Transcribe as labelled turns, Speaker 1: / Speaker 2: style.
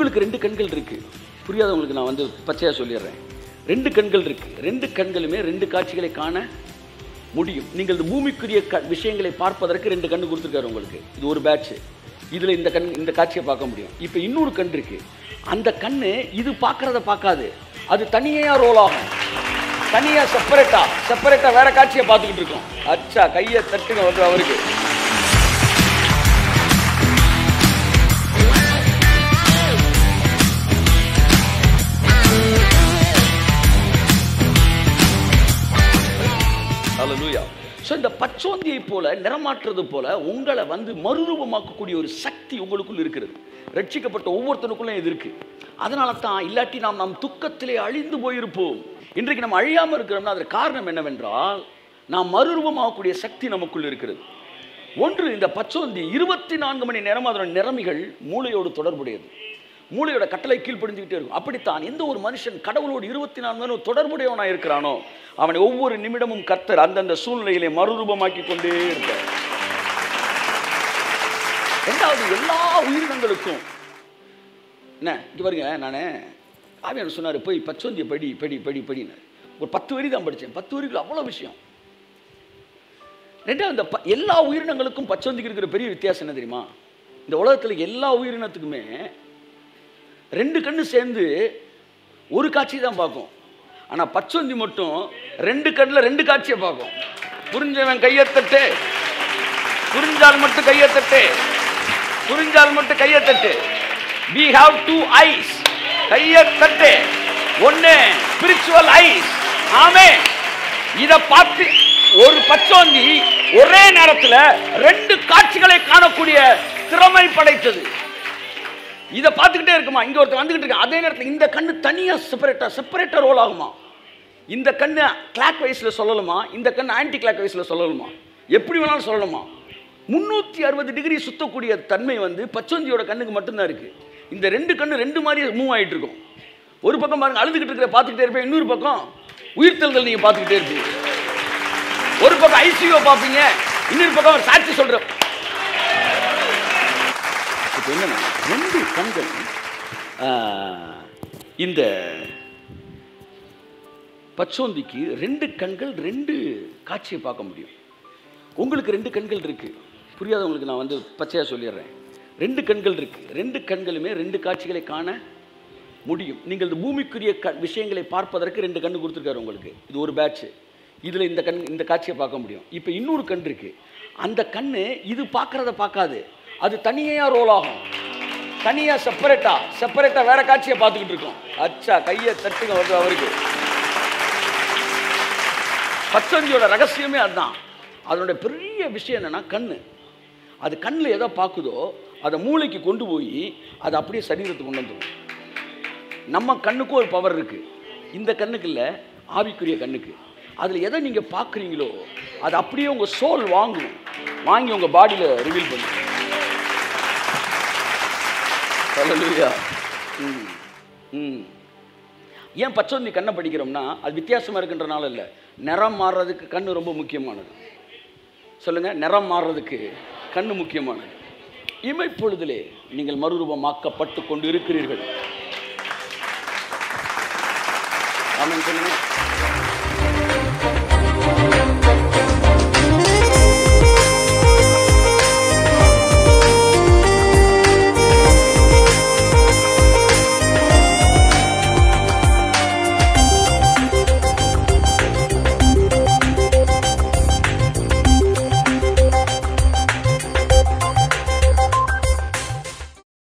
Speaker 1: உங்களுக்கு ரெண்டு கண்கள் இருக்கு புரியாதவங்களுக்கு நான் வந்து பச்சையா சொல்லிடுறேன் ரெண்டு கண்கள் இருக்கு ரெண்டு கண்களுமே ரெண்டு காட்சிகளை காண முடியும் நீங்கள் இந்த பூமிக்குரிய க விஷயங்களை பார்ப்பதற்கு ரெண்டு கண்ணு கொடுத்துருக்காரு உங்களுக்கு இது ஒரு பேட்ச் இதுல இந்த கண் இந்த காட்சியை பார்க்க முடியும் இப்போ இன்னொரு கண் இருக்கு அந்த கண்ணு இது பார்க்கறத பார்க்காது அது தனியா ரோல் ஆகும் தனியா செப்பரேட்டா செப்பரேட்டா வேற காட்சியை பார்த்துக்கிட்டு இருக்கோம் அச்சா கையை தட்டுங்க வந்து அவருக்கு ஹalleluya ஸோ இந்த பச்சோந்தியை போல நிறமாற்றுறது போல உங்களை வந்து மறுரூபமாக்கக்கூடிய ஒரு சக்தி உங்களுக்குள் இருக்கிறது ரட்சிக்கப்பட்ட ஒவ்வொருத்தனுக்குள்ளும் இது இருக்கு அதனால தான் இல்லாட்டி நாம் நம் துக்கத்திலே அழிந்து போயிருப்போம் இன்றைக்கு நம்ம அழியாமல் இருக்கிறோம்னா அதற்கு காரணம் என்னவென்றால் நாம் மறுரூபமாகக்கூடிய சக்தி நமக்குள் இருக்கிறது ஒன்று இந்த பச்சோந்தி இருபத்தி நான்கு மணி நேரம் அதோட நிறமிகள் மூளையோடு தொடர்புடையது மூளையோட கட்டளை கீழ்ப்படிஞ்சுக்கிட்டே இருக்கும் அப்படித்தான் எந்த ஒரு மனுஷன் கடவுளோடு இருபத்தி நான்கு மணி நேரம் தொடர்புடையவனாக இருக்கிறானோ அவனை ஒவ்வொரு நிமிடமும் கர்த்தர் அந்தந்த சூழ்நிலையிலே மறுரூபமாக்கி கொண்டே இருப்பார் ரெண்டாவது எல்லா உயிரினங்களுக்கும் என்ன இங்கே பாருங்க நான் ஆவியான சொன்னார் போய் பச்சோந்தியை படி படி படி படினார் ஒரு பத்து வரி தான் படித்தேன் பத்து வரிக்குள்ள அவ்வளோ விஷயம் ரெண்டாவது இந்த ப எல்லா உயிரினங்களுக்கும் பச்சோந்திக்கு இருக்கிற பெரிய வித்தியாசம் என்ன தெரியுமா இந்த உலகத்தில் எல்லா உயிரினத்துக்குமே ரெண்டு கண்ணு சேர்ந்து ஒரு காட்சி தான் பார்க்கும் ஆனால் பச்சோந்தி மட்டும் ரெண்டு கண்ணில் ரெண்டு காட்சியை பார்க்கும் புரிஞ்சவன் கையத்தட்டு புரிஞ்சால் மட்டும் கையத்தட்டு புரிஞ்சால் மட்டும் கையத்தட்டு we have two eyes கையத்தட்டு ஒன்று ஸ்பிரிச்சுவல் ஐஸ் ஆமே இதை பார்த்து ஒரு பச்சோந்தி ஒரே நேரத்தில் ரெண்டு காட்சிகளை காணக்கூடிய திறமை படைத்தது இதை பார்த்துக்கிட்டே இருக்குமா இங்க ஒருத்தர் வந்துகிட்டு இருக்கு அதே நேரத்தில் இந்த கண்ணு தனியா செப்பரேட்டா செப்பரேட்டா ரோல் ஆகுமா இந்த கண்ணு கிளாக் வைஸ்ல சொல்லலுமா இந்த கண்ணு ஆன்டி கிளாக் வைஸ்ல சொல்லலுமா எப்படி வேணாலும் சொல்லணுமா முந்நூற்றி அறுபது டிகிரி சுத்தக்கூடிய தன்மை வந்து பச்சோந்தியோட கண்ணுக்கு மட்டும்தான் இருக்கு இந்த ரெண்டு கண்ணு ரெண்டு மாதிரி மூவ் ஆயிட்டு இருக்கும் ஒரு பக்கம் பாருங்க அழுதுகிட்டு இருக்கிற பார்த்துக்கிட்டே இருப்பேன் இன்னொரு பக்கம் உயிர்த்தெழுதல் நீங்க பார்த்துக்கிட்டே இருப்பீங்க ஒரு பக்கம் ஐசியூ பார்ப்பீங்க இன்னொரு பக்கம் சாட்சி சொல்ற இப்போ என்னன்னா ரெண்டு கண்கள் ஆஹ், இந்த பச்சோந்திக்கு ரெண்டு கண்கள் ரெண்டு காட்சியை பார்க்க முடியும் உங்களுக்கு ரெண்டு கண்கள் இருக்கு புரியாதவங்களுக்கு நான் வந்து பச்சையா சொல்லிடுறேன் ரெண்டு கண்கள் இருக்கு ரெண்டு கண்களுமே ரெண்டு காட்சிகளை காண முடியும் நீங்கள் இந்த பூமிக்குரிய க விஷயங்களை பார்ப்பதற்கு ரெண்டு கண்ணு கொடுத்துருக்காரு உங்களுக்கு இது ஒரு பேட்ச் இதில் இந்த கண் இந்த காட்சியை பார்க்க முடியும் இப்போ இன்னொரு கண் இருக்கு அந்த கண்ணு இது பார்க்கறத பார்க்காது அது தனியாக ரோல் ஆகும் தனியாக செப்பரேட்டா செப்பரேட்டா வேற காட்சியை பார்த்துக்கிட்டு இருக்கோம் அச்சா கையை தட்டுங்க வருது அவருக்கு பச்சந்தியோட ரகசியமே அதுதான் அதனுடைய பெரிய விஷயம் என்னன்னா கண்ணு அது கண்ணில் எதை பார்க்குதோ அதை மூளைக்கு கொண்டு போய் அதை அப்படியே சரீரத்துக்கு கொண்டு வந்துடும் நம்ம கண்ணுக்கும் ஒரு பவர் இருக்கு இந்த கண்ணுக்கு இல்லை ஆவிக்குரிய கண்ணுக்கு அதில் எதை நீங்கள் பார்க்குறீங்களோ அது அப்படியே உங்கள் சோல் வாங்கும் வாங்கி உங்கள் பாடியில் ரிவீல் பண்ணும் Hallelujah. ம் ம் ஏன் பச்சோந்தி கண்ணை படிக்கிறோம்னா அது வித்தியாசமாக இருக்குன்றனால இல்லை நிறம் மாறுறதுக்கு கண்ணு ரொம்ப முக்கியமானது சொல்லுங்க நிறம் மாறுறதுக்கு கண்ணு முக்கியமானது இமைப்பொழுதிலே நீங்கள் மறுரூபமாக்கப்பட்டு கொண்டு இருக்கிறீர்கள் ஆமென் சொல்லுங்க